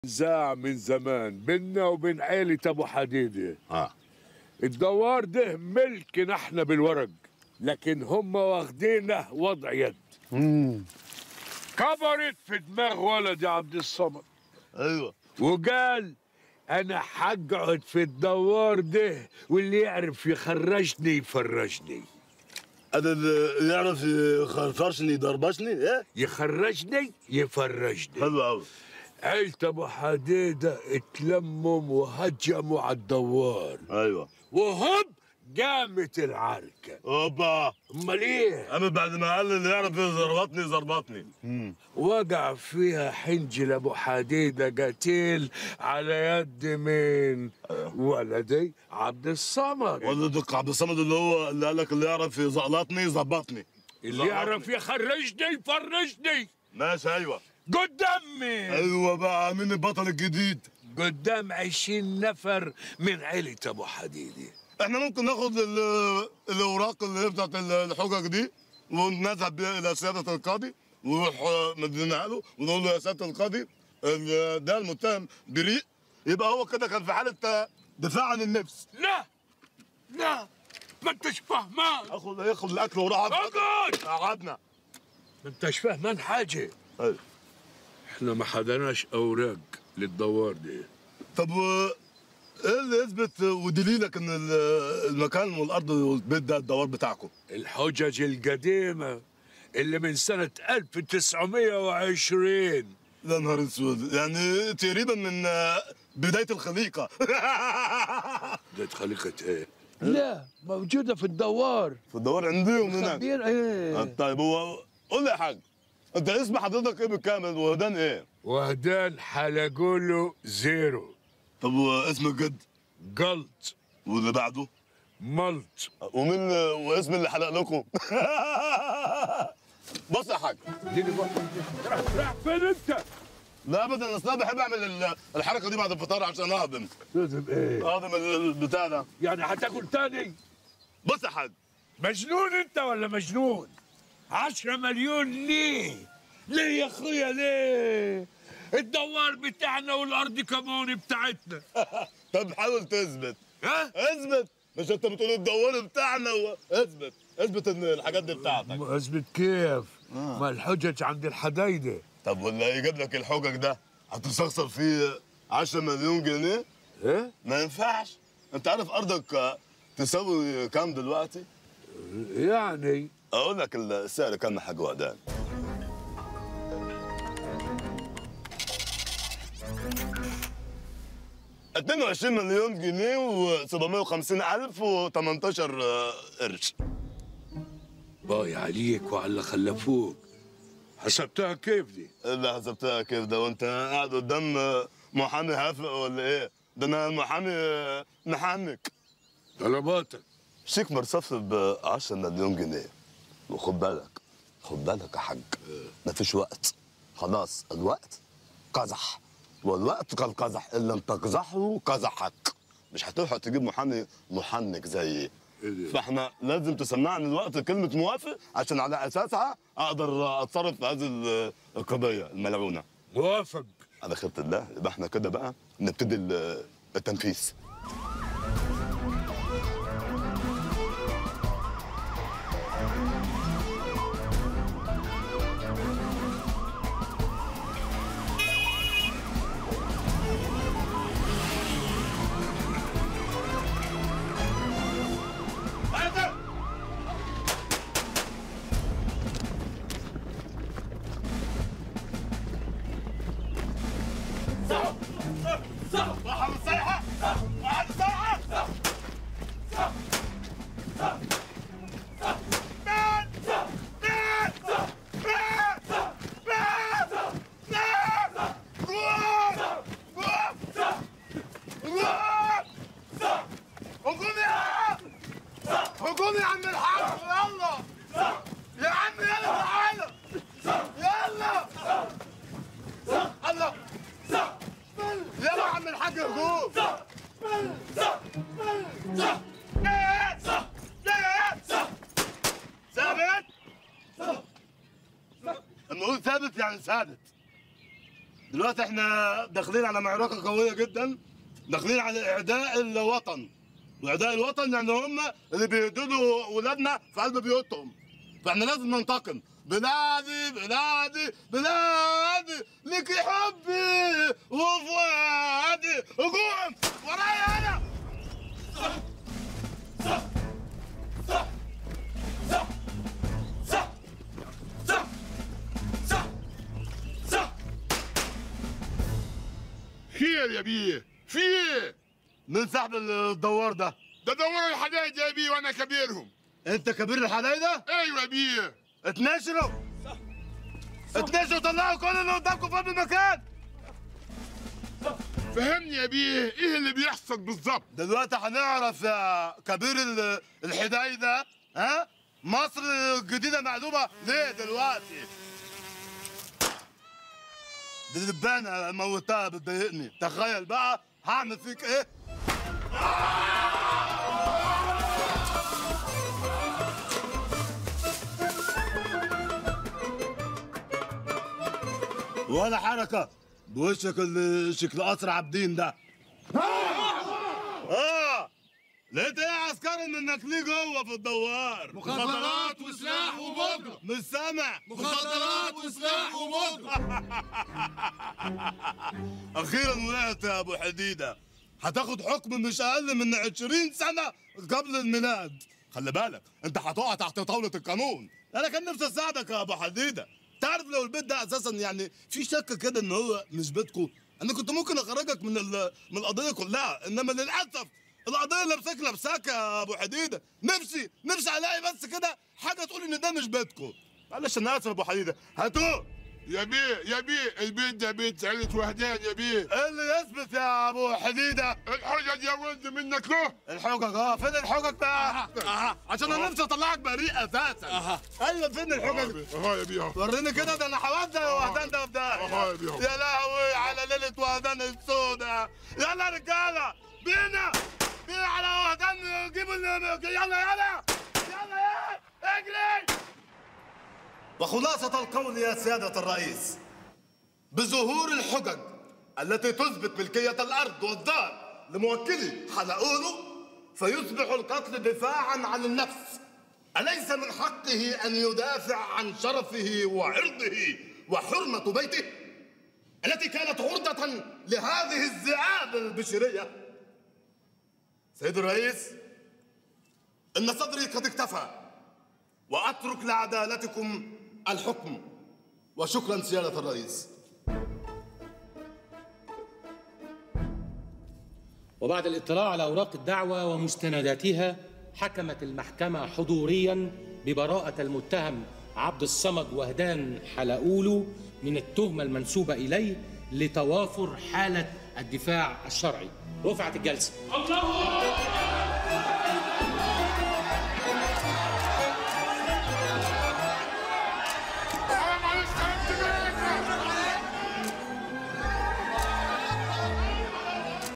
نزاع من زمان بيننا وبين عيلة أبو حديدة اه الدوار ده ملكنا احنا بالورق لكن هم واخدينه وضع يد كبرت في دماغ ولدي عبد الصمد ايوه وقال انا حقعد في الدوار ده واللي يعرف يخرجني يفرجني هذا اللي يعرف يخرفشني يضربشني ايه يخرجني يفرجني حلو قوي عيلة ابو حديدة اتلمم وهجموا على الدوار ايوه وهب قامت العركة اوبا امال ايه اما بعد ما قال اللي يعرف يزربطني زربطني وقع فيها حنجل ابو حديدة قتيل على يد مين ولدي عبد الصمد ولا دق عبد الصمد اللي هو اللي قال لك اللي يعرف يزقلطني يظبطني اللي يعرف يخرجني يفرجني ماشي ايوه قدامي ايوه بقى مين البطل الجديد قدام عشرين نفر من عيلة ابو حديدة احنا ممكن ناخد ال- الاوراق اللي هي بتاعت ال- الحجج دي ونذهب بيها الى سياده القاضي ونروح آه، مدينها له ونقول له يا سياده القاضي ال- ده المتهم بريء يبقى هو كده كان في حاله آه، دفاع عن النفس لا لا ما انتش فهمان اخد ياخد الاكل وراح اقعد قعدنا ما انتش فهمان حاجة أيوة. احنا ما حدناش اوراق للدوار دي طب و- ايه اللي يثبت ودليلك ان ال- المكان والارض والبيت ده الدوار بتاعكم الحجج القديمة اللي من سنة 1920 يا نهار اسود يعني تقريبا من آه، بدايه الخليقه ده خليقة ايه؟ لا موجودة في الدوار في الدوار عندهم هناك خبير ايه طيب هو قول لي يا حاج انت اسم حضرتك ايه بالكامل وهدان ايه؟ وهدان حلقوله زيرو طب واسم الجد قلط واللي بعده ملط ومين واسم اللي حلق لكم بص يا حاج اديني بقى راح راح فين انت؟ لا ابدا اصل انا بحب اعمل ال- الحركه دي بعد الفطار عشان اهضم لازم ايه؟ اهضم ال- البتاع ده يعني هتاكل تاني؟ بص يا حاج مجنون انت ولا مجنون؟ عشرة مليون ليه؟ ليه يا اخويا ليه؟ الدوار بتاعنا والارض كمان بتاعتنا طب حاول تثبت ها؟ اثبت مش انت بتقول الدوار بتاعنا و... اثبت اثبت ان الحاجات دي بتاعتك اثبت كيف؟ ما الحجج عند الحدايده طب واللي هيجيب لك الحجج ده هتستخسر فيه 10 مليون جنيه ايه؟ ما ينفعش انت عارف ارضك آه، تساوي كام دلوقتي يعني اقول لك السعر كام يا حاج وهدان اتنين وعشرين مليون جنيه و750 ألف و18 قرش باي عليك وعلى اللي خلفوك حسبتها كيف دي؟ اللي حسبتها كيف ده وانت قاعد قدام آه، محامي هافق ولا ايه؟ ده انا محامي آه، محنك طلباتك شيك مرصف ب 10 مليون جنيه وخد بالك خد بالك يا حاج مفيش وقت خلاص الوقت قزح والوقت كالقزح ان لم تقزحه قزحك مش هتلحق تجيب محامي محنك زيي إيه ده؟ فاحنا لازم تسمعني الوقت كلمة موافق عشان على أساسها أقدر أتصرف في هذه ال- القضية الملعونة موافق على خيرة الله يبقى احنا كده بقى نبتدي ال- التنفيذ هجوم يا عم الحاج يلا يا عم يلا تعالى يلا الله يلا يا عم الحاج هجوم لما اقول ثابت يعني ثابت دلوقتي احنا داخلين على معركه قويه جدا داخلين على اعداء الوطن واعداء الوطن يعني هم اللي بيهددوا ولادنا في قلب بيوتهم فاحنا لازم ننتقم بلادي بلادي بلادي لك حبي وفؤادي هجوم ورايا انا خير يا بيه في ايه؟ من صاحب الدوار ده ده دوروا الحدايد يا بيه وانا كبيرهم انت كبير الحدايده ايوه يا بيه اتنشروا اتنشروا طلعوا كل اللي قدامكم في المكان فهمني يا بيه ايه اللي بيحصل بالظبط دلوقتي هنعرف يا كبير ال- الحدايده ها مصر الجديده مقلوبه ليه دلوقتي دي دبانه موتها بتضايقني تخيل بقى هعمل فيك ايه ولا حركه بوشك اللي شكل قصر عابدين ده اه لقيت ايه يا عسكري منك ليه جوه في الدوار مخدرات وسلاح وبودرة مش سامع مخدرات وسلاح وبودرة اخيرا وقعت يا ابو حديده هتاخد حكم مش اقل من 20 سنه قبل الميلاد خلي بالك انت هتقع تحت طاوله القانون انا كان نفسي اساعدك يا ابو حديده تعرف لو البيت ده اساسا يعني في شك كده ان هو مش بيتكم انا كنت ممكن اخرجك من ال- من القضيه كلها انما للاسف القضيه لابساك لابساك يا ابو حديده نفسي نفسي الاقي بس كده حاجه تقول ان ده مش بيتكم معلش انا اسف يا ابو حديده هاتوه يا بيه يا بيه البيت ده بيت عيلة وهدان يا بيه ايه اللي يثبت يا ابو حديده الحجج يا ولد منك له الحجج اه فين الحجج بقى؟ أه. عشان انا نفسي اطلعك بريء اساسا أه. ايوه فين الحجج؟ اهو يا بيه اهو وريني كده ده انا هودع وهدان ده في أهو يا بيه. ده يا لهوي على ليله وهدان السوداء يلا يا رجاله بينا بينا على وهدان جيبوا ال- يلا يلا يلا يلا اجري وخلاصة القول يا سيادة الرئيس بظهور الحجج التي تثبت ملكية الأرض والدار لموكلي حلقوله فيصبح القتل دفاعا عن النفس أليس من حقه أن يدافع عن شرفه وعرضه وحرمة بيته التي كانت عرضة لهذه الذئاب البشرية سيد الرئيس إن صدري قد اكتفى وأترك لعدالتكم الحكم وشكرا سيادة الرئيس وبعد الاطلاع على أوراق الدعوة ومستنداتها حكمت المحكمة حضوريا ببراءة المتهم عبد الصمد وهدان حلقولو من التهمة المنسوبة إليه لتوافر حالة الدفاع الشرعي رفعت الجلسة الله